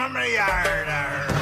from the yard.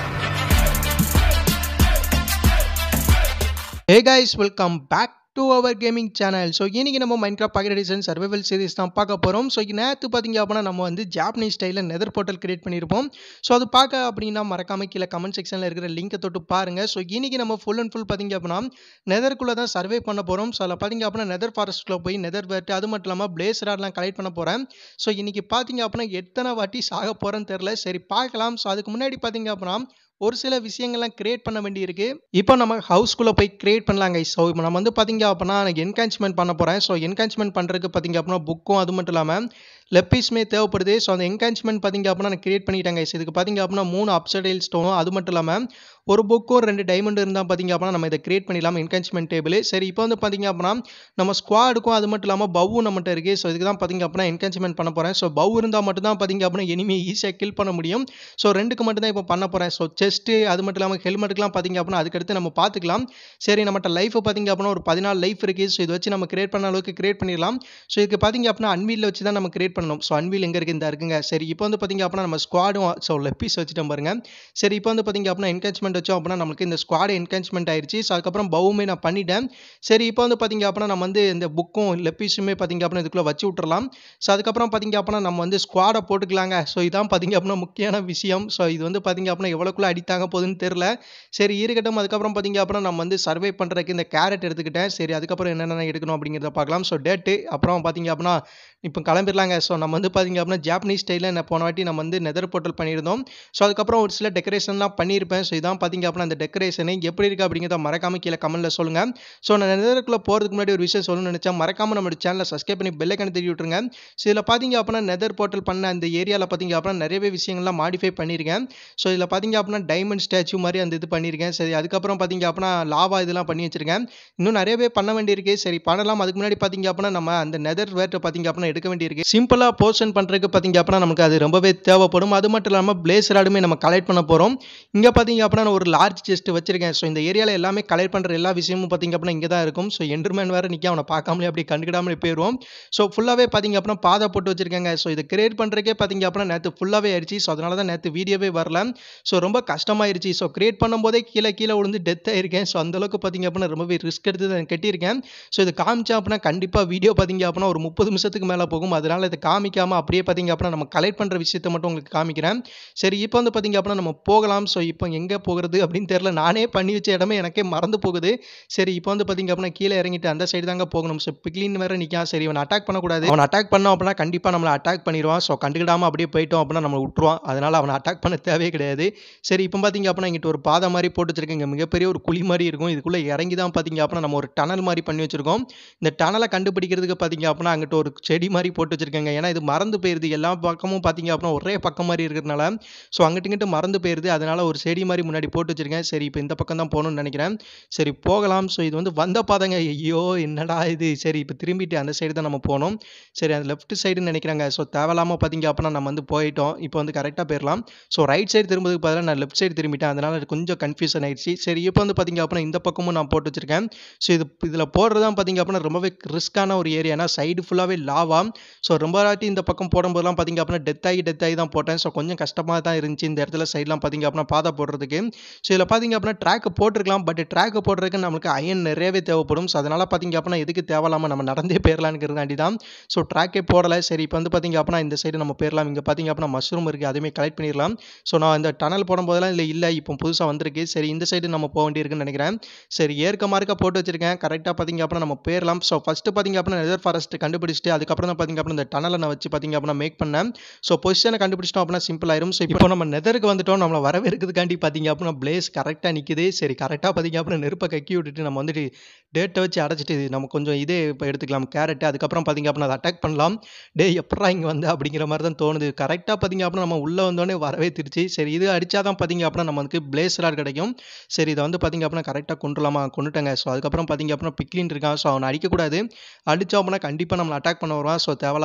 Hey guys welcome back to our gaming channel so இன்னைக்கு நம்ம Minecraft pocket edition survival series தான் பார்க்க போகிறோம் so நேற்று பார்த்தீங்க அப்படின்னா நம்ம வந்து ஜாப்பனீஸ் ஸ்டைலில் நெதர் போர்ட்டல் கிரியேட் பண்ணியிருப்போம் ஸோ அது பார்க்க அப்படின்னா மறக்காம கீழே கமெண்ட் செக்ஷனில் இருக்கிற லிங்கை தொட்டு பாருங்கள் ஸோ இன்னைக்கு நம்ம ஃபுல் அண்ட் ஃபுல் பார்த்தீங்க அப்படின்னா நெதர்க்குள்ளே தான் சர்வே பண்ண போகிறோம் ஸோ அதில் பார்த்தீங்க அப்படின்னா நெதர் ஃபாரஸ்ட்டில் போய் நெதர் வேட்டு அது மட்டும் இல்லாமல் பிளேஸ் ராட்லாம் கலெக்ட் பண்ண போகிறேன் ஸோ இன்னைக்கு பார்த்தீங்க அப்படின்னா எத்தனை வாட்டி சாக போகிறேன்னு தெரில சரி பார்க்கலாம் ஸோ அதுக்கு முன்னாடி பார்த்தீங்க அப்படின்னா ஒரு சில விஷயங்கள்லாம் கிரியேட் பண்ண வேண்டியிருக்கு இப்போ நம்ம ஹவுஸ்குள்ளே போய் கிரியேட் பண்ணலாங்க ஸோ இப்போ நம்ம வந்து பார்த்தீங்க அப்படின்னா எனக்கு என்கான்ச்மெண்ட் பண்ண போகிறேன் ஸோ என்கான்ச்மெண்ட் பண்ணுறதுக்கு பார்த்தீங்க அப்படின்னா புக்கும் அது மட்டும் இல்லாமல் லெப்பீஸுமே தேவைப்படுது ஸோ அந்த என்கான்ச்மெண்ட் பார்த்தீங்க அப்படின்னா நான் கிரியேட் பண்ணிட்டாங்க ஸோ இதுக்கு பார்த்தீங்க அப்படின்னா மூணு அப்சடைல் ஸ்டோனும் அது மட்டும் இல்லாமல் ஒரு புக்கும் ரெண்டு டைமண்ட் இருந்தால் பார்த்தீங்க அப்படின்னா நம்ம இதை கிரியேட் பண்ணிடலாம் என்கான்ச்மெண்ட் டேபிள் சரி இப்போ வந்து பார்த்தீங்க அப்படின்னா நம்ம ஸ்குவாடுக்கும் அது மட்டும் இல்லாமல் பவ்வும் நம்மகிட்ட இருக்குது ஸோ இதுக்கு தான் பார்த்தீங்க அப்படின்னா என்கான்ச்மெண்ட் பண்ண போகிறேன் ஸோ பவ் இருந்தால் மட்டும் தான் பார்த்தீங்க அப்படின்னா எனிமே ஈஸியாக கில் பண்ண முடியும் ஸோ ரெண்டுக்கு மட்டும் தான் இப்போ பண்ண போகிறேன் ஸோ செஸ்ட்டு அது மட்டும் இல்லாமல் ஹெல்மெட்டுக்குலாம் பார்த்தீங்க அப்படின்னா அதுக்கடுத்து நம்ம பார்த்துக்கலாம் சரி நம்மகிட்ட லைஃப் பார்த்தீங்க அப்படின்னா ஒரு பதினாலு லைஃப் இருக்குது ஸோ இதை வச்சு நம்ம கிரியேட் பண்ண அளவுக்கு கிரியேட் பண்ணிடலாம் ஸோ இதுக்கு பார்த்தீங்க அப்படின்னா அன்வீலில் வச்சு தான் நம்ம கிரியேட் பண்ணணும் ஸோ அன்வீல் எங்கே இருக்குது இந்த இருக்குங்க சரி இப்போ வந்து பார்த்தீங்க அப்படின்னா நம்ம ஸ்குவாடும் ஸோ லெப்பீஸ் வச்சுட்டோம் பாருங்க சரி இப்போ வந்து பார்த்தீங்க அப்படின்னா என்கேஜ்மெண்ட் வச்சோம் அப்படின்னா நமக்கு இந்த ஸ்குவாடு என்கேஜ்மெண்ட் ஆயிடுச்சு ஸோ அதுக்கப்புறம் பவுமே நான் பண்ணிட்டேன் சரி இப்போ வந்து பார்த்தீங்க அப்படின்னா நம்ம வந்து இந்த புக்கும் லெப்பீஸுமே பார்த்தீங்க அப்படின்னா இதுக்குள்ளே வச்சு விட்டுறலாம் ஸோ அதுக்கப்புறம் பார்த்தீங்க அப்படின்னா நம்ம வந்து ஸ்குவாடை போட்டுக்கலாங்க ஸோ இதான் பார்த்தீங்க அப்படின்னா முக்கியமான விஷயம் ஸோ இது வந்து பார்த்தீங்க அப்படின்னா எவ்வளோக்குள்ள அடித்தாங்க போகுதுன்னு தெரில சரி இருக்கட்டும் அதுக்கப்புறம் பார்த்தீங்க அப்படின்னா நம்ம வந்து சர்வே பண்ணுறதுக்கு இந்த கேரட் எடுத்துக்கிட்டேன் சரி அதுக்கப்புறம் என்னென்ன எடுக்கணும் அப்படிங்கிறத பார்க்கலாம் ஸோ டேட்டு அப்புறம் பார்த்தீங்க அப்படின்னா இப்போ கிளம்பிடலாங்க ஸோ நம்ம வந்து பார்த்தீங்க அப்படின்னா ஜாப்பனீஸ் ஸ்டைலில் என்ன போன வாட்டி நம்ம வந்து நெதர் போர்ட்டல் பண்ணியிருந்தோம் ஸோ அதுக்கப்புறம் ஒரு சில டெக்கரேஷன்லாம் பண்ணியிருப்பேன் ஸோ இதான் பார்த்தீங்க அப்படின்னா அந்த டெக்கரேஷனை எப்படி இருக்குது அப்படிங்கிறத மறக்காம கீழே கமெண்ட்டில் சொல்லுங்கள் ஸோ நான் நெதருக்குள்ளே போகிறதுக்கு முன்னாடி ஒரு விஷயம் சொல்லணும்னு நினச்சேன் மறக்காம நம்ம சேனலை சப்ஸ்கிரைப் பண்ணி பெல்லைக்கான தெரிய விட்டுருங்க ஸோ இதில் பார்த்தீங்க அப்படின்னா நெதர் போர்ட்டல் பண்ண அந்த ஏரியாவில் பார்த்தீங்க அப்படின்னா நிறையவே விஷயங்கள்லாம் மாடிஃபை பண்ணியிருக்கேன் ஸோ இதில் பார்த்தீங்க அப்படின்னா டைமண்ட் ஸ்டாச்சு மாதிரி அந்த இது பண்ணியிருக்கேன் சரி அதுக்கப்புறம் பார்த்தீங்க அப்படின்னா லாவா இதெல்லாம் பண்ணி வச்சிருக்கேன் இன்னும் நிறையவே பண்ண வேண்டியிருக்கு சரி பண்ணலாம் அதுக்கு முன்னாடி பார்த்தீங்க அப்படின்னா நம்ம அந்த நெதர் வேட்டை பார்த்தீங்க அப்படின்னா எடுக்க வேண்டியிருக்கு சிம்பிளாக போர்ஷன் பண்ணுறதுக்கு பார்த்தீங்க அப்படின்னா நமக்கு அது ரொம்பவே தேவைப்படும் அது மட்டும் இல்லாமல் பிளேஸ் ராடுமே நம்ம கலெக்ட் பண்ண போகிறோம் இங்கே பார்த்தீங்க அப்படின்னா நான் ஒரு லார்ஜ் செஸ்ட் வச்சிருக்கேன் ஸோ இந்த ஏரியாவில் எல்லாமே கலெக்ட் பண்ணுற எல்லா விஷயமும் பார்த்தீங்க அப்படின்னா இங்கே தான் இருக்கும் ஸோ என்டர்மேன் வேறு நிற்க அவனை பார்க்காமலே அப்படி கண்டுக்கிடாமலே போயிடுவோம் ஸோ ஃபுல்லாகவே பார்த்தீங்க அப்படின்னா பாதை போட்டு வச்சிருக்காங்க ஸோ இதை கிரியேட் பண்ணுறக்கே பார்த்தீங்க அப்படின்னா நேற்று ஃபுல்லாகவே ஆயிடுச்சு ஸோ அதனால தான் நேற்று வீடியோவே வரல ஸோ ரொம்ப கஷ்டமாயிருச்சு ஸோ கிரியேட் பண்ணும்போதே கீழே கீழே விழுந்து டெத் ஆயிருக்கேன் ஸோ அந்தளவுக்கு பார்த்தீங்க அப்படின்னா ரொம்பவே ரிஸ்க் எடுத்து தான் கட்டியிருக்கேன் ஸோ இது காமிச்சா அப்படின்னா கண்டிப்பாக வீடியோ பார்த்தீங்க அப்படின்னா ஒரு முப்பது நிமிஷத்துக்கு மேலே போகும் அதனால் இதை காமிக்காமல் அப்படியே பார்த்தீங்க அப்படின்னா நம்ம கலெக்ட் பண்ணுற விஷயத்தை மட்டும் உங்களுக்கு காமிக்கிறேன் சரி இப்போ வந்து பார்த்தீங்க அப்படின்னா நம்ம போகலாம் ஸோ இப்போ எங்கே போகிறது அப்படின்னு தெரில நானே பண்ணி வச்ச இடமே எனக்கே மறந்து போகுது சரி இப்போ வந்து பார்த்தீங்க அப்படின்னா கீழே இறங்கிட்டு அந்த சைடு தாங்க போகணும் ஸோ பிக்லின் வேறு நிற்கான் சரி அவன் அட்டாக் பண்ணக்கூடாது அவன் அட்டாக் பண்ணோம் அப்படின்னா கண்டிப்பாக நம்மளை அட்டாக் பண்ணிடுவான் ஸோ கண்டுக்கிடாமல் அப்படியே போயிட்டோம் அப்படின்னா நம்ம விட்டுருவான் அதனால் அவனை அட்டாக் பண்ண தேவையே கிடையாது சரி இப்போ பார்த்தீங்க அப்படின்னா இங்கிட்ட ஒரு பாதை மாதிரி போட்டு வச்சிருக்கேங்க மிகப்பெரிய ஒரு குழி மாதிரி இருக்கும் இதுக்குள்ளே இறங்கி தான் பார்த்தீங்க அப்படின்னா நம்ம ஒரு டனல் மாதிரி பண்ணி வச்சிருக்கோம் இந்த டனலை கண்டுபிடிக்கிறதுக்கு பார்த்தீங்க அப்படின்னா அங்கிட்ட ஒரு செடி மாதிரி போட்டு வச்சிருக்கேங்க ஏன்னா இது மறந்து போயிருது எல்லா பக்கமும் பார்த்தீங்க அப்படின்னா ஒரே பக்கம் மாதிரி இருக்கிறதுனால ஸோ அங்கிட்டு இங்கிட்டு மறந்து போயிருது அதனால ஒரு செடி மாதிரி முன்னாடி போட்டு வச்சிருக்கேன் சரி இப்போ இந்த பக்கம் தான் போகணும்னு நினைக்கிறேன் சரி போகலாம் ஸோ இது வந்து வந்த பாதைங்க ஐயோ என்னடா இது சரி இப்போ திரும்பிட்டு அந்த சைடு தான் நம்ம போகணும் சரி அந்த லெஃப்ட் சைடுன்னு நினைக்கிறாங்க ஸோ தேவையில்லாமல் பார்த்தீங்க அப்படின்னா நம்ம வந்து போயிட்டோம் இப்போ வந்து கரெக்டாக போயிடலாம் ஸோ ரைட் சைடு திரும்புறதுக்கு பதிலாக நான் லெஃப்ட் சைடு திரும்பிட்டேன் அதனால அது கொஞ்சம் கன்ஃபியூஷன் ஆயிடுச்சு சரி இப்போ வந்து பார்த்தீங்க அப்படின்னா இந்த பக்கமும் நான் போட்டு வச்சிருக்கேன் ஸோ இது இதில் போடுறது தான் பார்த்தீங்க அப்படின்னா ரொம்பவே ரிஸ்க்கான ஒரு ஏரியானா சைடு ஃபுல்லாகவே லாவா ஸோ ரொம்ப வாட்டி இந்த பக்கம் போடும்போதெல்லாம் பார்த்தீங்க அப்படின்னா டெத் ஆகி டெத் ஆகி தான் போட்டேன் ஸோ கொஞ்சம் கஷ்டமாக தான் இருந்துச்சு இந்த இடத்துல சைட்லாம் பார்த்தீங்க அப்படின்னா பாதை போடுறதுக்கு ஸோ இதில் பார்த்தீங்க அப்படின்னா ட்ராக் போட்டிருக்கலாம் பட் ட்ராக் போடுறதுக்கு நம்மளுக்கு அயன் நிறையவே தேவைப்படும் ஸோ அதனால் பார்த்தீங்க அப்படின்னா எதுக்கு தேவையில்லாமல் நம்ம நடந்தே போயிடலான்ங்கிறதாண்டி தான் ஸோ ட்ராக்கே போடலை சரி இப்போ வந்து பார்த்தீங்க அப்படின்னா இந்த சைடு நம்ம போயிடலாம் இங்கே பார்த்தீங்க அப்படின்னா மஷ்ரூம் இருக்குது அதுவுமே கலெக்ட் பண்ணிடலாம் ஸோ நான் இந்த டனல் போடும்போதெல்லாம் இல்லை இல்லை இப்போ புதுசாக வந்திருக்கு சரி இந்த சைடு நம்ம போக வேண்டியிருக்குன்னு நினைக்கிறேன் சரி ஏற்க மார்க்க போட்டு வச்சிருக்கேன் கரெக்டாக பார்த்தீங்க அப்படின்னா நம்ம போயிடலாம் ஸோ ஃபஸ்ட்டு பார்த்தீங்க அப்படின்னா நெதர் ஃபாரஸ்ட் கண்டுபிடிச்சிட்டு அதுக்கப்புறம் தான் பார்த்தீங்க அப்படின்னா இந்த டனலை நான் வச்சு பார்த்தீங்க அப்படின்னா மேக் பண்ணேன் ஸோ பொசிஷனை கண்டுபிடிச்சிட்டோம் அப்படின்னா சிம்பிள் ஆயிரும் ஸோ இப்போ நம்ம நெதருக்கு வந்துட்டோம் நம்மளை வரவேற்கிறதுக்காண்டி பார்த்தீங்க அப்படின்னா பிளேஸ் கரெக்டாக நிற்குது சரி கரெக்டாக பார்த்தீங்க அப்படின்னா நெருப்பை கக்கி விட்டுட்டு நம்ம வந்துட்டு டேட்டை வச்சு அடைச்சிட்டு நம்ம கொஞ்சம் இதே இப்போ எடுத்துக்கலாம் கேரட்டு அதுக்கப்புறம் பார்த்தீங்க அப்படின்னா அதை அட்டாக் பண்ணலாம் டே எப்படா இங்கே வந்து அப்படிங்கிற மாதிரி தான் தோணுது கரெக்டாக பார்த்தீங்க அப்படின்னா நம்ம உள்ளே வந்தோடனே வரவே திருச்சு சரி இது அடித்தா தான் பார்த்தீங்க அப்படின்னா நமக்கு பிளேஸ் ராட் கிடைக்கும் சரி இதை வந்து பார்த்தீங்க அப்படின்னா கரெக்டாக கொண்டுலாமா கொண்டுட்டேங்க ஸோ அதுக்கப்புறம் பார்த்தீங்க அப்படின்னா பிக்லின் இருக்கான் ஸோ அவனை அடிக்கக்கூடாது அடித்தோம் அப்படின்னா கண்டிப்பாக நம்மளை அட்டாக் பண்ண வருவான் ஸோ தேவையில்லாத ஒரு விஷயம்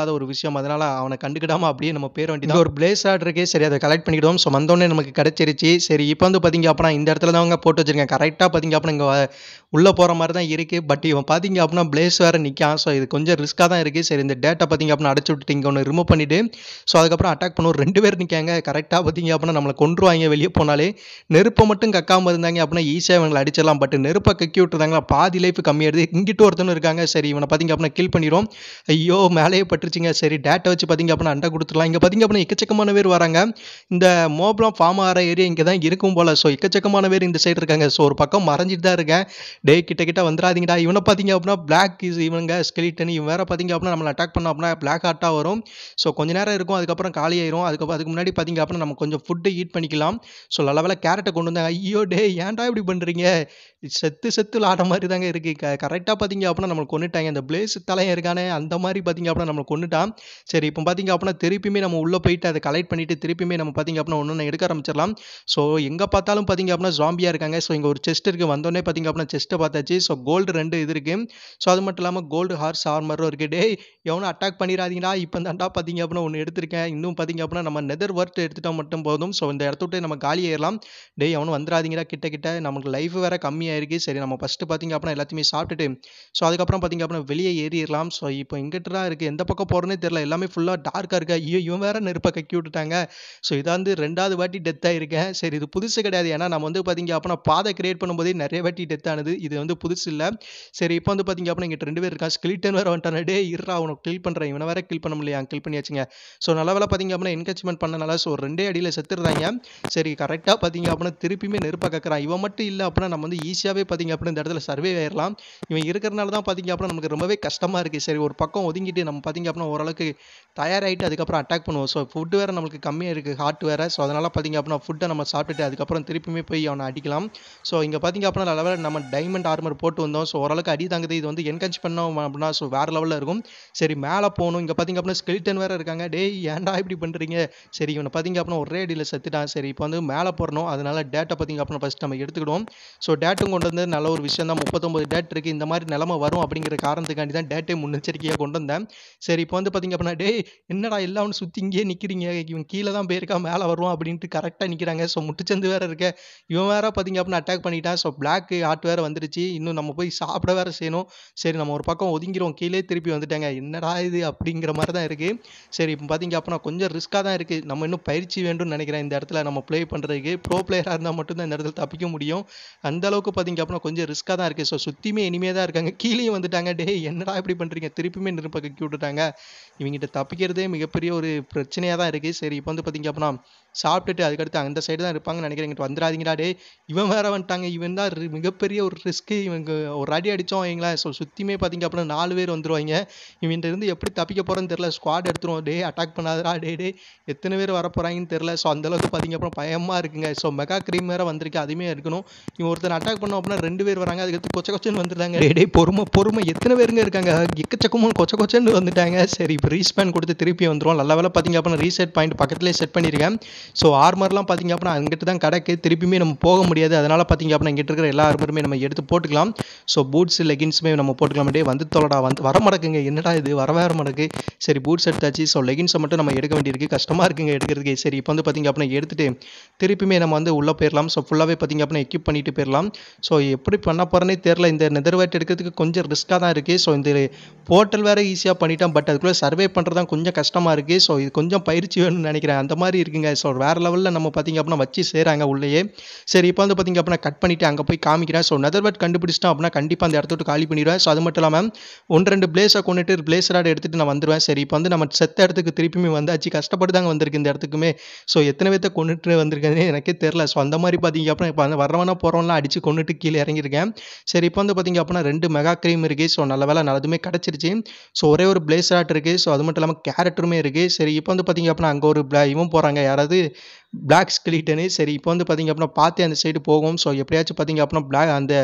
விஷயம். அதனால அவன கண்டுக்கிடாம அப்படியே நம்ம போயிற வேண்டியது தான். ஒரு பிளேஸ் ராட் இருக்கு. சரி அத கலெக்ட் பண்ணிக்கிடுவோம். ஸோ வந்தோனே நமக்கு கிடைச்சிருச்சு. சரி இப்போ வந்து பார்த்தீங்க அப்படின்னா, இந்த இடத்துல தாங்க போட்டு வச்சிருக்கேன். கரெக்ட்டா பார்த்தீங்க அப்படின்னா, இங்க வ உள்ள போற மாரி தான் இருக்கு. பட் இவன் பார்த்தீங்க அப்படின்னா, பிளேஸ் வேற நிக்கான். ஸோ இது கொஞ்சம் ரிஸ்க்கா தான் இருக்கு. சரி இந்த டேட்ட பார்த்தீங்க அப்படின்னா, அடைச்சு விட்டுட்டு இங்க ஒண்ணு ரிமூவ் பண்ணிட்டு, ஸோ அதுக்கப்புறம் அட்டாக் பண்ணுவோம். 2 பேர் நிக்காங்க. கரெக்ட்டா பார்த்தீங்க அப்படின்னா, நம்மள கொன்றுவாய்ங்க வெளிய போனாலே. நெருப்ப மட்டும் கக்காம இருந்தாங்க அப்படின்னா, ஈஸியா இவங்கள அடிச்சிடலாம். பட் நெருப்ப கக்கி விட்டுருந்தாங்களா, பாதி லைஃப் கம்மியாயிடுது. இங்கிட்டு ஒருத்தனும் இருக்காங்க. சரி இவன பார்த்தீங்க அப்படின்னா, கில் பண்ணிருவோம். ஐயோ! மேலேயே பட்டுருச்சுங்க. சரி டேட்ட வச்சு பார்த்தீங்க அப்படின்னா, அண்டை குடுத்துடலாம். இங்க பார்த்தீங்க அப்படின்னா, எக்கச்சக்கமான பேர் வராங்க. இந்த மோப்லாம் ஃபார்ம் ஆகுற ஏரியா இங்க தான் இருக்கும் போல. ஸோ எக்கச்சக்கமான பேர் இந்த சைடு இருக்காங்க. ஸோ ஒரு பக்கம் மறைஞ்சிட்டு தான் இருக்கேன். டேய் கிட்ட கிட்ட வந்துராதீங்கடா. இவன பார்த்தீங்க அப்படின்னா, பிளாக் இஸ் இவனுங்க ஸ்கெலிட்டன் இவன் வேற பார்த்தீங்க அப்படின்னா, நம்மள அட்டாக் பண்ணோம் அப்படின்னா, பிளாக் ஹார்ட்டா வரும். ஸோ கொஞ்ச நேரம் இருக்கும். அதுக்கப்புறம் காலியாயிரும். அதுக்கு அதுக்கு முன்னாடி பார்த்தீங்க அப்படின்னா, நம்ம கொஞ்சம் ஃபுட் ஈட் பண்ணிக்கலாம். ஸோ நல்ல வேளை கேரட்ட கொண்டு வந்தாங்க. ஐயோ! டேய் ஏன்டா இப்படி பண்றீங்க? செத்து செத்து விளாடுற மாரி தாங்க இருக்கு. க கரெக்ட்டா பார்த்தீங்க அப்படின்னா, நம்மள கொன்னுட்டாங்க. இந்த பிளேஸ் தலையன் இருக்கானே, அந்த மாரி பார்த்தீங்க அப்படின்னா, நம்மள கொன்னுட்டான். சரி இப்போ பார்த்தீங்க அப்படின்னா, திருப்பியுமே நம்ம உள்ள போயிட்டு அத கலெக்ட் பண்ணிட்டு, திருப்பியுமே நம்ம பார்த்தீங்க அப்படின்னா, ஒண்ணொண்ணா எடுக்க ஆரம்பிச்சிடலாம். ஸோ எங்க பார்த்தாலும் பார்த்தீங்க அப்படின்னா, ஜாம்பியா இருக்காங்க. ஸோ இங்க ஒரு செஸ்ட் இருக்கு. வந்தோனே பார்த்தீங்க அப்படின்னா, செஸ்ட்ட பார்த்தாச்சு. ஸோ கோல்டு 2 இது இருக்கு. ஸோ அது மட்டும் இல்லாம கோல்டு ஹார்ஸ் ஆர்மரும் இருக்கு. டேய் எவனும் அட்டாக் பண்ணிறாதீங்கடா. இப்போ தான்டா பார்த்தீங்க அப்படின்னா, ஒண்ணு எடுத்திருக்கேன். இன்னும் பார்த்தீங்க அப்படின்னா, நம்ம நெதர் வொர்த் எடுத்துட்டா மட்டும் போதும். ஸோ இந்த இடத்த விட்டு நம்ம காலியாயிரலாம். டேய் எவனும் வந்துராதீங்கடா கிட்ட கிட்ட. நமக்கு லைஃப் வேற கம்மியாயிருக்கு. சரி நம்ம ஃபர்ஸ்ட்டு பார்த்தீங்க அப்படின்னா, எல்லாத்தையுமே சாப்பிட்டுட்டு, ஸோ அதுக்கப்புறம் பார்த்தீங்க அப்படின்னா, வெளிய ஏறிறலாம். ஸோ இப்போ எங்கிட்டுடா இருக்கு? எந்த பக்கம் போறதுன்னே தெரியல. எல்லாமே ஃபுல்லா டார்க்கா இருக்கு. ஐயோ! இவன் வேற நெருப்ப கக்கி விட்டுட்டாங்க. ஸோ இதாந்து 2வது வாட்டி டெத் ஆயிருக்கேன். சரி இது புதுசு கிடையாது. ஏன்னா நம்ம வந்து பார்த்தீங்க அப்படின்னா, பாதை கிரியேட் பண்ணும்போதே நெறைய வாட்டி டெத் ஆனது. இது வந்து புதுசு இல்ல. சரி இப்போ வந்து பார்த்தீங்க அப்படின்னா, இங்கிட்டு 2 பேர் இருக்கான். ஸ்கெலிட்டன் வேற வந்துட்டானே. டேய் இருடா உன்ன கில் பண்றேன். இவன வேற கில் பண்ண முடியலையா? கில் பண்ணியாச்சுங்க. ஸோ நல்ல வேளை பார்த்தீங்க அப்படின்னா, என்கேஜ்மென்ட் பண்ணனால ஸோ 2டே அடியில செத்துடுறாய்ங்க. சரி கரெக்ட்டா பார்த்தீங்க அப்படின்னா, திருப்பியுமே நெருப்ப கக்குறான். இவன் மட்டும் இல்ல அப்படின்னா, நம்ம வந்து ஈஸியாவே பார்த்தீங்க அப்படின்னா, இந்த இடத்துல சர்வைவ் ஆயிரலாம். இவன் இருக்கிறனால தான் பார்த்தீங்க அப்படின்னா, நமக்கு ரொம்பவே கஷ்டமா இருக்கு. சரி ஒரு பக்கம் ஒதுங்கிட்டு நம்ம பார்த்தீங்க அப்படின்னா, ஓரளவுக்கு தயாராயிட்டு அதுக்கப்புறம் அட்டாக் பண்ணுவோம். ஸோ ஃபுட் வேற நம்மளுக்கு கம்மியா இருக்கு. ஹார்ட் வேற. ஸோ அதனால பார்த்தீங்க அப்படின்னா, ஃபுட்ட நம்ம சாப்பிட்டுட்டு அதுக்கப்புறம் திருப்பியுமே போய் அவன அடிக்கலாம். ஸோ இங்க பார்த்தீங்க அப்படின்னா, நல்ல வேளை நம்ம டைமண்ட் ஆர்மர் போட்டு வந்தோம். ஸோ ஓரளவுக்கு அடி தாங்குது. இது வந்து என்கேஜ் பண்ணோம் அப்படின்னா, ஸோ வேற லெவல்ல இருக்கும். சரி மேல போணும். இங்க பார்த்தீங்க அப்படின்னா, ஸ்கெலிட்டன் வேற இருக்காங்க. டேய் ஏன்டா இப்படி பண்றீங்க? சரி இவன பார்த்தீங்க அப்படின்னா, ஒரே அடியில செத்துட்டான். சரி இப்போ வந்து மேல போறணும். அதனால டேட்ட பார்த்தீங்க அப்படின்னா, ஃபர்ஸ்ட் நம்ம எடுத்துக்கிடுவோம். ஸோ டேட்டும் கொண்டு வந்தது நல்ல ஒரு விஷயம் தான். 39 டேட் இருக்கு. இந்த மாரி நிலைமை வரும் அப்படிங்கிற காரணத்துக்காண்டி தான் டேட்டே முன்னெச்சரிக்கையா கொண்டு வந்தேன். சரி இப்போ வந்து பார்த்தீங்க அப்படின்னா, டேய் என்னடா எல்லாரும் சுத்தி இங்கேயே நிக்கிறீங்க? இவன் கீழ தான் போயிருக்கான். மேல வருவான் அப்படின்ட்டு கரெக்ட்டா நிக்கிறாங்க. ஸோ முட்டுச்சந்து வேற இருக்கு. இவன் வேற பார்த்தீங்க அப்படின்னா, அட்டாக் பண்ணிட்டான். ஸோ பிளாக் ஹார்ட் வேற வந்துருச்சு. இன்னும் நம்ம போய் சாப்பிட வேற செய்யணும். சரி நம்ம ஒரு பக்கம் ஒதுங்கிருவோம். கீழயே திருப்பி வந்துட்டாங்க. என்னடா இது? அப்படிங்கிற மாரி தான் இருக்கு. சரி இப்போ பார்த்தீங்க அப்படின்னா, கொஞ்சம் ரிஸ்க்கா தான் இருக்கு. நம்ம இன்னும் பயிற்சி வேண்டும்னு நெனைக்கிறேன். இந்த இடத்துல நம்ம ப்ளே பண்றதுக்கு. ப்ரோ பிளேயரா இருந்தா மட்டும் தான் இந்த இடத்துல தப்பிக்க முடியும். அந்த அளவுக்கு பார்த்தீங்க அப்படின்னா, கொஞ்சம் ரிஸ்க்கா தான் இருக்கு. ஸோ சுத்தியுமே எனிமியா தான் இருக்காங்க. கீழயும் வந்துட்டாங்க. டேய் என்னடா இப்படி பண்றீங்க? திருப்பியுமே நெருப்ப கக்கி விட்டுட்டாங்க. இவங்கிட்ட தப்பிக்கிறதே மிகப்பெரிய ஒரு பிரச்சனையா தான் இருக்கு. சரி இப்போ வந்து பார்த்தீங்க அப்படின்னா, சாப்பிட்டுட்டு அதுக்கடுத்து அந்த சைடு தான் இருப்பாங்கன்னு நெனைக்கிறேன். இங்கிட்டு வந்துராதீங்கடா டேய். இவன் வேற வந்துட்டாங்க. இவன் தான் ரி மிகப்பெரிய ஒரு ரிஸ்க்கு. இவனுக்கு ஒரு அடி அடிச்சோம் வைங்களேன். ஸோ சுத்தியுமே பார்த்தீங்க அப்படின்னா, 4 பேர் வந்துருவாய்ங்க. இவன்ட்ட இருந்து எப்படி தப்பிக்க போறோம்னு தெரியல. ஸ்குவாட் எடுத்துருவோம். டேய் அட்டாக் பண்ணாதடா. டேய் டேய் எத்தன பேர் வரப்போறாங்கன்னு தெரியல. ஸோ அந்த அளவுக்கு பார்த்தீங்க அப்படின்னா, பயமா இருக்குங்க. ஸோ மெகா கிரீம் வேற வந்திருக்கு. அதுவுமே எடுக்கணும். இவன் ஒருத்தன் அட்டாக் பண்ணோம் அப்படின்னா 2 பேர் வராங்க. அதுக்கடுத்து கொச்ச கொச்சன்னு வந்துட்டாங்க. டேய் டேய் பொறும பொறும எத்தன பேருங்க இருக்காங்க? எக்கச்சக்கமா கொச்ச கொச்சன்னு வந்துட்டாங்க. சரி இப்போ ரீஸ்பேன் குடுத்து திருப்பி வந்துருவோம். நல்ல வேளை பார்த்தீங்க அப்படின்னா, ரீசெட் பாயிண்ட் பக்கத்திலேயே செட் பண்ணியிருக்கேன். ஸோ ஆர்மர்லாம் பார்த்தீங்க அப்படின்னா, அங்கிட்டு தான் கெடக்கு. திருப்பியுமே நம்ம போக முடியாது. அதனால பார்த்தீங்க அப்படின்னா, இங்கிட்டு இருக்கிற எல்லா ஆர்மருமே நம்ம எடுத்து போட்டுக்கலாம். ஸோ பூட்ஸ், லெகின்ஸுமே நம்ம போட்டுக்கலாம். டேய் வந்து தொலைடா. வந்து வர மாட்டேங்குங்க. என்னடா இது? வர வேற மாட்டேங்குது. சரி பூட்ஸ் எடுத்தாச்சு. ஸோ லெகின்ஸ மட்டும் நம்ம எடுக்க வேண்டியிருக்கு. கஷ்டமா இருக்குங்க எடுக்கிறதுக்கே. சரி இப்போ வந்து பார்த்தீங்க அப்படின்னா, எடுத்துட்டு திருப்பியுமே நம்ம வந்து உள்ள போயிரலாம். ஸோ ஃபுல்லாவே பார்த்தீங்க அப்படின்னா, எக்யூப் பண்ணிட்டு போயிரலாம். ஸோ எப்படி பண்ண போறேன்னே தெரியல. இந்த நெதர் வேர்ட் எடுக்கிறதுக்கு கொஞ்சம் ரிஸ்க்கா தான் இருக்கு. ஸோ இந்த போர்ட்டல் வேற ஈஸியா பண்ணிட்டோம். பட் அதுக்குள்ள சர்வே பண்றது தான் கொஞ்சம் கஷ்டமா இருக்கு. ஸோ இது கொஞ்சம் பயிற்சி வேணும்னு நெனைக்கிறேன். அந்த மாரி இருக்குங்க. ஸோ வேற லெவல்ல நம்ம பார்த்தீங்க அப்படின்னா, வச்சு செய்றாங்க உள்ளயே. சரி இப்போ வந்து பார்த்தீங்க அப்படின்னா, கட் பண்ணிட்டு அங்க போய் காமிக்கிறேன். ஸோ நெதர் வேர்ட் கண்டுபிடிச்சிட்டோம் அப்படின்னா, கண்டிப்பா அந்த இடத்த விட்டு காலி பண்ணிருவேன். ஸோ அது மட்டும் இல்லாம 1, 2 பிளேஸ கொன்னுட்டு பிளேஸ் ராட் எடுத்துட்டு நான் வந்துருவேன். சரி இப்போ வந்து நம்ம செத்த இடத்துக்கு திருப்பியுமே வந்தாச்சு. கஷ்டப்பட்டு தாங்க வந்திருக்கு இந்த இடத்துக்குமே. ஸோ எத்தன பேத்த கொன்னுட்டு வந்திருக்கேன்னே எனக்கே தெரியல. ஸோ அந்த மாரி பார்த்தீங்க அப்படின்னா, இப்ப வர்றவனா போறவன்லாம் அடிச்சு கொன்னுட்டு கீழ இறங்கியிருக்கேன். சரி இப்போ வந்து பார்த்தீங்க அப்படின்னா, 2 மெகா கிரீம் இருக்கு. ஸோ நல்ல வேளை அதுவுமே கிடைச்சிருச்சு. ஸோ ஒரே ஒரு பிளேஸ் ராட் இருக்கு. ஸோ அது மட்டும் இல்லாம கேரக்டருமே இருக்கு. சரி இப்போ வந்து பார்த்தீங்க அப்படின்னா, அங்க ஒரு பிளா இவன் போறாங்க. யாராவது பிளாக் ஸ்கெலிட்டனு. சரி இப்போ வந்து பார்த்தீங்க அப்படின்னா, பாத்து அந்த சைடு போகும். ஸோ எப்படியாச்சும் பார்த்தீங்க அப்படின்னா, பிளா அந்த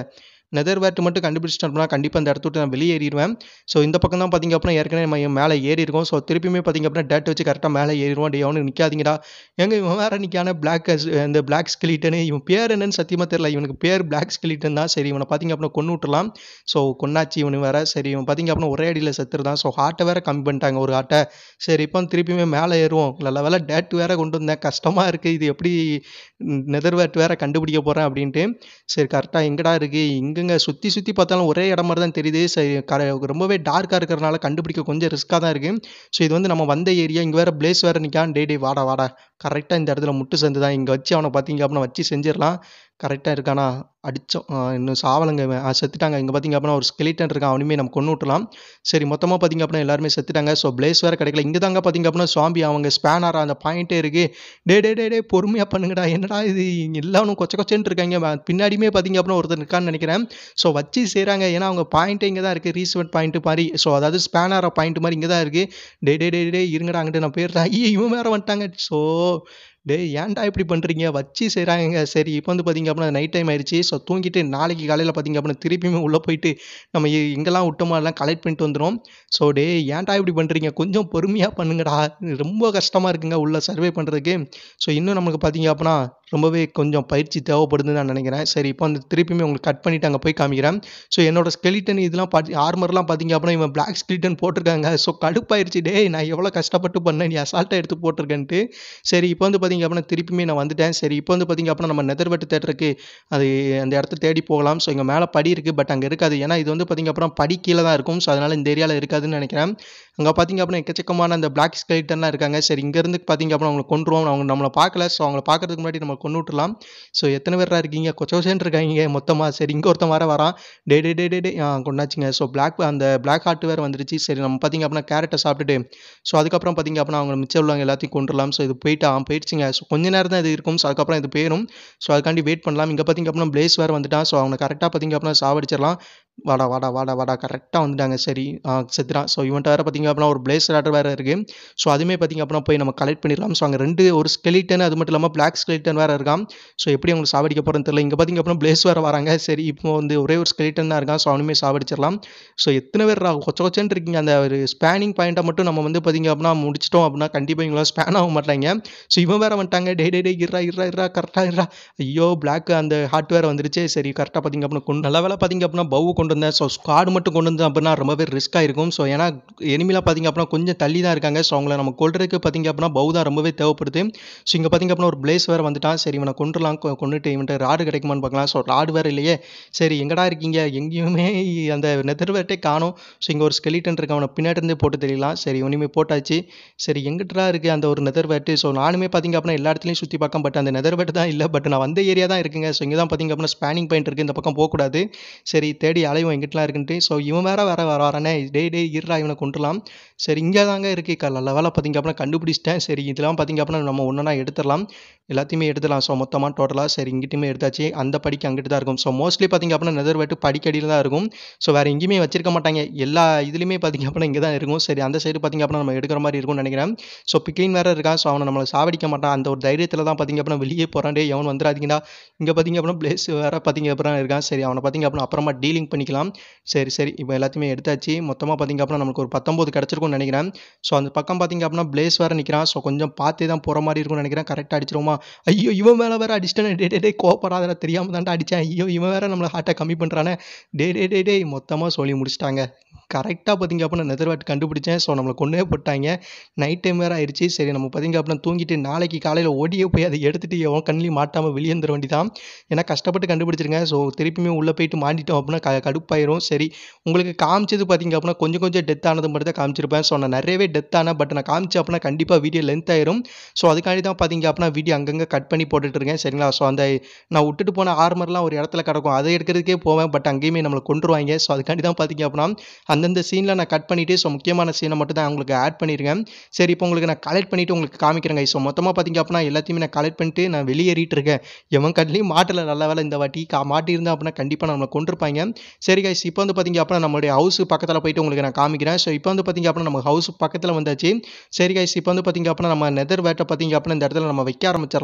நெதர் வேர்ட் மட்டும் கண்டுபிடிச்சிட்டேன் அப்படின்னா கண்டிப்பாக இந்த இடத்த விட்டு நான் வெளியேறிடுவேன் ஸோ இந்த பக்கம் தான் பார்த்தீங்க அப்படின்னா ஏற்கனவே நம்ம மேலே ஏறி இருக்கோம் ஸோ திருப்பியுமே பார்த்தீங்க அப்படின்னா டேட் வச்சு கரெக்டாக மேலே ஏறிடுவோம் டே அவனுக்கு நிற்காதீங்கடா எங்க இவன் வேற நிற்கான பிளாக் இந்த பிளாக் ஸ்கிலிட்டனு இவன் பேர் என்னன்னு சத்தியமாக தெரியல இவனுக்கு பேர் பிளாக் ஸ்கிலிட்டன் தான் சரி இவனை பார்த்தீங்க அப்படின்னா கொண்டு விட்டுலாம் ஸோ கொன்னாச்சு இவனு வேற சரி இவன் பார்த்தீங்க அப்படின்னா ஒரே அடியில் செத்துருதான் ஸோ ஹார்ட்டை வேற கம்மி பண்ணிட்டாங்க ஒரு ஹார்ட்டை சரி இப்போ திருப்பியுமே மேலே ஏறுவோம் நல்ல வேலை டேட் வேற கொண்டு வந்தேன் கஷ்டமாக இருக்குது இது எப்படி நெதர்வேட் வேற கண்டுபிடிக்க போகிறேன் அப்படின்ட்டு சரி கரெக்டாக எங்கடா இருக்குது இங்கங்க சுற்றி சுற்றி பார்த்தாலும் ஒரே இடம் மாதிரி தான் தெரியுது சரி கர ரொம்பவே டார்க்காக இருக்கிறனால கண்டுபிடிக்க கொஞ்சம் ரிஸ்க்காக தான் இருக்குது ஸோ இது வந்து நம்ம வந்த ஏரியா இங்கே வேற பிளேஸ் வேறு நிற்கான் டே டே வாடா வாடா கரெக்டாக இந்த இடத்துல முட்டு சந்து தான் இங்கே வச்சு அவனை பார்த்தீங்க அப்படின்னா வச்சு செஞ்சிடலாம் கரெக்டாக இருக்கானா அடித்தோம் இன்னும் சாவலங்க இவன் ஆ, செத்துட்டாங்க இங்கே பார்த்தீங்க அப்படின்னா ஒரு ஸ்கெலிட்டன் இருக்கான் அவனுமே நம்ம கொண்டு விட்டலாம் சரி மொத்தமாக பார்த்தீங்க அப்படின்னா எல்லாருமே செத்துட்டாங்க ஸோ பிளேஸ் வேறு கிடைக்கல இங்கே தாங்க பார்த்தீங்க அப்படின்னா சுவாமி அவங்க ஸ்பேனாரா அந்த பாயிண்ட்டே இருக்கு டே டே டே டே பொறுமையாக பண்ணுங்கடா என்னடா இது எல்லாரும் கொச்ச கொச்சன்னு இருக்காங்க வ- பின்னாடியுமே பார்த்தீங்க அப்படின்னா ஒருத்தர் இருக்கான்னு நினைக்கிறேன் ஸோ வச்சு செய்கிறாங்க ஏன்னா அவங்க பாயிண்ட்டே இங்கே தான் இருக்குது ரீசெண்ட் பாயிண்ட் மாதிரி ஸோ அதாவது ஸ்பேனாரா பாயிண்ட் மாதிரி இங்கே தான் இருக்குது டே டே டே டே இருங்கடா அங்கிட்டு நான் போயிடுறேன் ஐயோ இவன் வேறு வந்துட்டாங்க ஸோ டேய் ஏன்டா இப்படி பண்ணுறீங்க வச்சு செய்கிறாங்க சரி இப்போ வந்து பார்த்தீங்க அப்படின்னா நைட் டைம் ஆயிடுச்சு ஸோ தூங்கிட்டு நாளைக்கு காலையில் பார்த்தீங்க அப்படின்னா திருப்பியுமே உள்ளே போயிட்டு நம்ம எ- எங்கெல்லாம் விட்டோமோ அதெல்லாம் கலெக்ட் பண்ணிட்டு வந்துடும் ஸோ டேய் ஏன்டா இப்படி பண்ணுறீங்க கொஞ்சம் பொறுமையாக பண்ணுங்கடா ரொம்ப கஷ்டமாக இருக்குங்க உள்ளே சர்வே பண்ணுறதுக்கு ஸோ இன்னும் நமக்கு பார்த்தீங்க அப்படின்னா ரொம்பவே கொஞ்சம் பயிற்சி தேவைப்படுதுன்னு நான் நினைக்கிறேன் சரி இப்போ வந்து திருப்பியுமே உங்களுக்கு கட் பண்ணிட்டு அங்கே போய் காமிக்கிறேன் ஸோ என்னோட ஸ்கெலிட்டன் இதெல்லாம் பார்த்து ஆர்மர்லாம் பார்த்தீங்க அப்படின்னா இவன் பிளாக் ஸ்கெலிட்டன் போட்டிருக்காங்க ஸோ கடுப்பாயிருச்சு டேய் நான் எவ்வளோ கஷ்டப்பட்டு பண்ணேன் நீ அசால்ட்டாக எடுத்து போட்டிருக்கேன்ட்டு சரி இப்போ வந்து பார்த்தீங்க அப்படின்னா திருப்பியுமே நான் வந்துட்டேன் சரி இப்போ வந்து பார்த்தீங்க அப்படின்னா நம்ம நெதர்வெட்டு தேட்டருக்கு அது அந்த இடத்த தேடி போகலாம் ஸோ இங்கே மேலே படி இருக்குது பட் அங்கே இருக்காது ஏன்னா இது வந்து பார்த்தீங்க அப்படின்னா படி கீழே தான் இருக்கும் ஸோ அதனால் இந்த ஏரியாவில் இருக்காதுன்னு நினைக்கிறேன் அங்கே பார்த்தீங்க அப்படின்னா எக்கச்சக்கமான அந்த பிளாக் ஸ்கெலிட்டன்லாம் இருக்காங்க சரி இங்கேருந்து பார்த்தீங்க அப்படின்னா அவங்களை கொண்டுருவோம் அவங்க நம்மளை பார்க்கல ஸோ அவங்கள பார்க்கறதுக்கு முன்னாடி நம்ம கொண்டு விட்டுலாம் ஸோ எத்தனை பேரா இருக்கீங்க கொச்ச கொச்சேன்னு இருக்காங்க மொத்தமாக சரி இங்கே ஒருத்தன் வர வரான் டே டே டே டே டே ஆ கொண்டாச்சுங்க ஸோ பிளாக் அந்த பிளாக் ஹார்ட் வேறு வந்துருச்சு சரி நம்ம பார்த்தீங்க அப்படின்னா கேரட்டை சாப்பிட்டுட்டு ஸோ அதுக்கப்புறம் பார்த்தீங்க அப்படின்னா அவங்க மிச்சம் உள்ளவங்க எல்லாத்தையும் கொண்டுடலாம் ஸோ இது போயிட்டு ஆ போயிடுச்சுங்க ஸோ கொஞ்ச நேரம் தான் இது இருக்கும் ஸோ அதுக்கப்புறம் இது போயிடும் ஸோ அதுக்காண்டி வெயிட் பண்ணலாம் இங்கே பார்த்தீங்க அப்படின்னா பிளேஸ் வேறு வந்துட்டான் ஸோ அவனை கரெக்டாக பார்த்தீங்க அப்படின்னா சாவடிச்சிடலாம் வாடா வாடா வாடா வாடா கரெக்டாக வந்துட்டாங்க சரி ஆ, செத்துறான் ஸோ இவன்ட்ட வேறு பார்த்தீங்க அப்படின்னா ஒரு பிளேஸ் ராட்டர் வேறு இருக்குது ஸோ அதுவுமே பார்த்தீங்க அப்படின்னா போய் நம்ம கலெக்ட் பண்ணிடலாம் ஸோ அங்கே ரெண்டு ஒரு ஸ்கெலிட்டன் அது மட்டும் இல்லாமல் பிளாக் ஸ்கெலிட்டன் வேறு இருக்கான் ஸோ எப்படி அவங்களுக்கு சாவடிக்க போகிறேன்னு தெரியல இங்கே பார்த்தீங்க அப்படின்னா பிளேஸ் வேறு வராங்க சரி இப்போ வந்து ஒரே ஒரு ஸ்கெலிட்டன் தான் இருக்கான் ஸோ அவனுமே சாவடிச்சிடலாம் ஸோ எத்தனை பேர் ரா- கொச்ச கொச்சன்னு இருக்கீங்க அந்த ஒரு ஸ்பேனிங் பாயிண்ட்டை மட்டும் நம்ம வந்து பார்த்தீங்க அப்படின்னா முடிச்சிட்டோம் அப்படின்னா கண்டிப்பாக இவங்களாம் ஸ்பேன் ஆக மாட்டாங்க ஸோ இவன் வேறு வந்துட்டாங்க டே டே டே இருறா இருறா இருறா கரெக்டாக இருறா ஐயோ பிளாக் அந்த ஹார்ட் வேறு வந்துருச்சு சரி கரெக்டாக பார்த்தீங்க அப்படின்னா கொண்டு நல்ல வேலை பார்த்தீங்க அப்படின்னா பவு கொண்டு வந்தேன் ஸோ ஸ்குவாடு மட்டும் கொண்டு வந்தேன் அப்படின்னா ரொம்பவே ரிஸ்க்காக இருக்கும் ஸோ ஏன்னா எனிமிலாம் பார்த்தீங்க அப்படின்னா கொஞ்சம் தள்ளி தான் இருக்காங்க ஸோ அவங்கள நம்ம கொள்றதுக்கு பார்த்தீங்க அப்படின்னா பவு தான் ரொம்பவே தேவைப்படுது ஸோ இங்கே பார்த்தீங்க அப்படின்னா ஒரு பிளேஸ் வேறு வந்துட்டான் சரி இவனை கொண்டுலாம் கொ- கொண்டுட்டு இவன்ட்டு ராடு கிடைக்குமான்னு பார்க்கலாம் ஸோ ராடு வேறு இல்லையே சரி எங்கடா இருக்கீங்க எங்கேயுமே அந்த நெதர் வேட்டே காணும் ஸோ இங்கே ஒரு ஸ்கெலிட்டன் இருக்கு அவனை பின்னாடி இருந்தே போட்டு தெரியலாம் சரி இவனையுமே போட்டாச்சு சரி எங்கிட்டா இருக்குது அந்த ஒரு நெதர் வேட்டு ஸோ நானுமே பார்த்தீங்க அப்படின்னா எல்லா இடத்துலையும் சுற்றி பார்க்க பட் அந்த நெதர் வேட்டு தான் இல்லை பட் நான் வந்த ஏரியா தான் இருக்குங்க ஸோ இங்கே தான் பார்த்தீங்க அப்படின்னா ஸ்பேனிங் பாயிண்ட் இருக்குது இந்த பக்கம் போகக்கூடாது சரி தேடி அலையும் எங்கிட்டலாம் இருக்குன்ட்டு ஸோ இவன் வேற வேற வர வரானே டேய் டேய் இருடா இவனை கொண்டுலாம் சரி இங்கே தாங்க இருக்கு க- நல்ல வேலை பார்த்தீங்க அப்படின்னா கண்டுபிடிச்சிட்டேன் சரி இதெல்லாம் பார்த்தீங்க அப்படின்னா நம்ம ஒன்றா எடுத்துடலாம் எல்லாத்தையுமே எடுத்துடலாம் ஸோ மொத்தமாக டோட்டலாக சரி இங்கிட்டுமே எடுத்தாச்சு அந்த படிக்கு அங்கிட்டு தான் இருக்கும் ஸோ மோஸ்ட்லி பார்த்தீங்க அப்படின்னா நெதர் வேட்டு படிக்கடியில் தான் இருக்கும் ஸோ வேறு எங்கேயுமே வச்சிருக்க மாட்டாங்க எல்லா இதுலையுமே பார்த்தீங்க அப்படின்னா இங்கே தான் இருக்கும் சரி அந்த சைடு பார்த்தீங்க அப்படின்னா நம்ம எடுக்கிற மாதிரி இருக்கும்னு நினைக்கிறேன் ஸோ பிக்லின் வேறு இருக்கான் ஸோ அவனை நம்மளை சாவடிக்க மாட்டான் அந்த ஒரு தைரியத்தில் தான் பார்த்தீங்க அப்படின்னா வெளியே போகிறான் டே எவன் வந்துடாதீங்கடா இங்கே பார்த்தீங்க அப்படின்னா பிளேஸ் வேறு பார்த்தீங்க அப்படின்னா இருக்கான் சரி அவனை பார்த்தீங்க அப்படின்னா அப்புறமா டீலிங் பண்ணிக்கலாம் சரி சரி இப்போ எல்லாத்தையுமே எடுத்தாச்சு மொத்தமாக பார்த்தீங்க அப்படின்னா நமக்கு ஒரு பத்தொம்போது கிடச்சிருக்கும்னு நினைக்கிறேன் ஸோ அந்த பக்கம் பார்த்தீங்க அப்படின்னா பிளேஸ் வேறு நிற்கிறான் ஸோ கொஞ்சம் பார்த்தே தான் போகிற மாதிரி இருக்கும்னு நினைக்கிறேன் கரெக்டாக அடிச்சிருவோமா ஐயோ இவன் மேலே வேறு அடிச்சிட்டேன் டே டே டே கோப்பராதல தெரியாமல் தான்டா அடித்தேன் ஐயோ இவன் வேறு நம்மளை ஹார்ட்டை கம்மி பண்ணுறானே டே டே டே டே மொத்தமாக சொல்லி முடிச்சிட்டாங்க கரெக்டாக பார்த்தீங்க அப்படின்னா நெதர்வாட் கண்டுபிடிச்சேன் ஸோ நம்மளை கொண்டே போட்டாங்க நைட் டைம் வேறு ஆயிடுச்சு சரி நம்ம பார்த்தீங்க அப்படின்னா தூங்கிட்டு நாளைக்கு காலையில் ஓடியே போய் அதை எடுத்துட்டு எவன் கண்ணிலையும் மாட்டாமல் வெளியே வந்துட வேண்டி தான் ஏன்னா கஷ்டப்பட்டு கண்டுபிடிச்சிருங்க ஸோ திருப்பியுமே உள்ளே போயிட்டு மாட்டிட்டோம் அப்படின்னா க கடுப்பாயிரும் சரி உங்களுக்கு காமிச்சது பார்த்தீங்க அப்படின்னா கொஞ்சம் கொஞ்சம் டெத் ஆனது மட்டும் தான் காமிச்சிருப்பேன் ஸோ நான் நிறையவே டெத் ஆனேன் பட் நான் காமிச்சேன் அப்படின்னா கண்டிப்பாக வீடியோ லென்த் ஆயிரும் ஸோ அதுக்காண்டி தான் பார்த்தீங்க அப்படின்னா வீடியோ அங்கங்கே கட் பண்ணி போட்டுட்டு இருக்கேன் சரிங்களா ஸோ அந்த நான் விட்டுட்டு போன ஆர்மர்லாம் ஒரு இடத்துல கிடக்கும் அதை எடுக்கிறதுக்கே போவேன் பட் அங்கேயுமே நம்மளை கொண்டுருவாங்க ஸோ அதுக்காண்டி தான் பார்த்தீங்க அப்படின்னா அந்தந்த சீனில் நான் கட் பண்ணிவிட்டு ஸோ முக்கியமான சீனை மட்டும் தான் உங்களுக்கு ஆட் பண்ணியிருக்கேன் சரி இப்போ உங்களுக்கு நான் கலெக்ட் பண்ணிவிட்டு உங்களுக்கு காமிக்கிறேங்க ஸோ மொத்தமாக பார்த்தீங்க அப்படின்னா எல்லாத்தையுமே நான் கலெக்ட் பண்ணிட்டு நான் வெளியேறிட்டு இருக்கேன் எவன் கட்லையும் மாட்டல நல்ல வேலை இந்த வாட்டி கா மாட்டியிருந்தா அப்படின்னா கண்டிப்பாக நம்மளை கொண்டிருப்பாங்க சரி கைஸ் இப்போ வந்து பார்த்தீங்க அப்படின்னா நம்மளுடைய ஹவுஸ் பக்கத்தில் போயிட்டு உங்களுக்கு நான் காமிக்கிறேன் ஸோ இப்போ வந்து பார்த்தீங்க அப்படின்னா நம்ம ஹவுஸ் பக்கத்தில் வந்தாச்சு சரி கைஸ் இப்போ வந்து பார்த்தீங்க அப்படின்னா நம்ம நெதர் வேட்டை பார்த்தீங்க அப்படின்னா இந்த இடத்துல நம்ம வைக்க ஆரம்பிச்சிடலாம் ஸோ இங்கே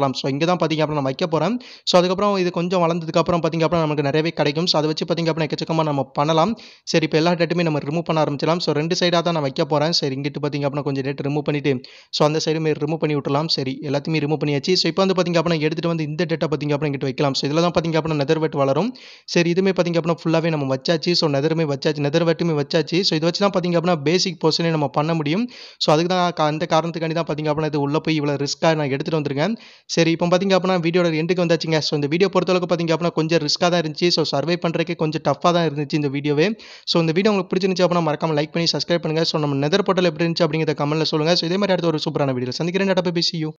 இங்கே தான் பார்த்தீங்க அப்படின்னா நான் வைக்க போகிறேன் ஸோ அதுக்கப்புறம் இது கொஞ்சம் வளர்ந்ததுக்கப்புறம் பார்த்தீங்க அப்படின்னா நமக்கு நிறையவே கிடைக்கும் ஸோ அதை வச்சு பார்த்தீங்க அப்படின்னா எக்கச்சக்கமாக நம்ம பண்ணலாம் சரி இப்போ எல்லா டேட்டுமே நம்ம ரிமூவ் பண்ண ஆரம்பிச்சலாம் ஸோ ரெண்டு சைடாக தான் நான் வைக்க போகிறேன் சரி இங்கிட்டு பார்த்தீங்க அப்படின்னா கொஞ்சம் டேட் ரிமூவ் பண்ணிவிட்டு ஸோ அந்த சைடுமே ரிமூவ் பண்ணி விட்டுலாம் சரி எல்லாத்தையுமே ரிமூவ் பண்ணியாச்சு ஸோ இப்போ வந்து பார்த்தீங்க அப்படின்னா எடுத்துகிட்டு வந்து இந்த டேட்டா பார்த்தீங்க அப்படின்னா இங்கிட்டு வைக்கலாம் ஸோ இதில் தான் பார்த்தீங்க அப்படின்னா நெதர் வெட் வளரும் சரி இதுவுமே பார்த்தீங்க அப்படின்னா ஃபுல்லாகவே நம்ம வச்சாச்சு ஸோ நெதருமே வச்சாச்சு நெதர் வெட்டுமே வச்சாச்சு ஸோ இதை வச்சு தான் பார்த்தீங்க அப்படின்னா பேசிக் போர்ஷனே நம்ம பண்ண முடியும் ஸோ அதுக்கு தான் கா- அந்த காரணத்துக்காண்டி தான் பார்த்தீங்க அப்படின்னா இது உள்ளே போய் இவ்வளோ ரிஸ்க்காக நான் எடுத்துகிட்டு வந்திருக்கேன் சரி இப்போ பார்த்தீங்க அப்படின்னா வீடியோட எண்டுக்கு வந்தாச்சுங்க ஸோ இந்த வீடியோ பொறுத்தளவுக்கு பார்த்தீங்க அப்படின்னா கொஞ்சம் ரிஸ்க்காக தான் இருந்துச்சு ஸோ சர்வை பண்ணுறதுக்கு கொஞ்சம் டஃப்பாக தான் இருந்துச்சு இந்த வீடியோவே ஸோ இந்த வீடியோ உங்களுக்கு பிடிச்சிருந்துச்சு அப்படின்னா மறக்காம லைக் பண்ணி சப்ஸ்கிரைப் பண்ணுங்கள் ஸோ நம்ம நெதர் போர்ட்டல் எப்படி இருந்துச்சு அப்படிங்கிறத கமெண்ட்டில் சொல்லுங்கள் ஸோ இதே மாதிரி அடுத்த ஒரு சூப்பரான வீடியோ சந்திக்கிறேன் டாட்டா பேசி யூ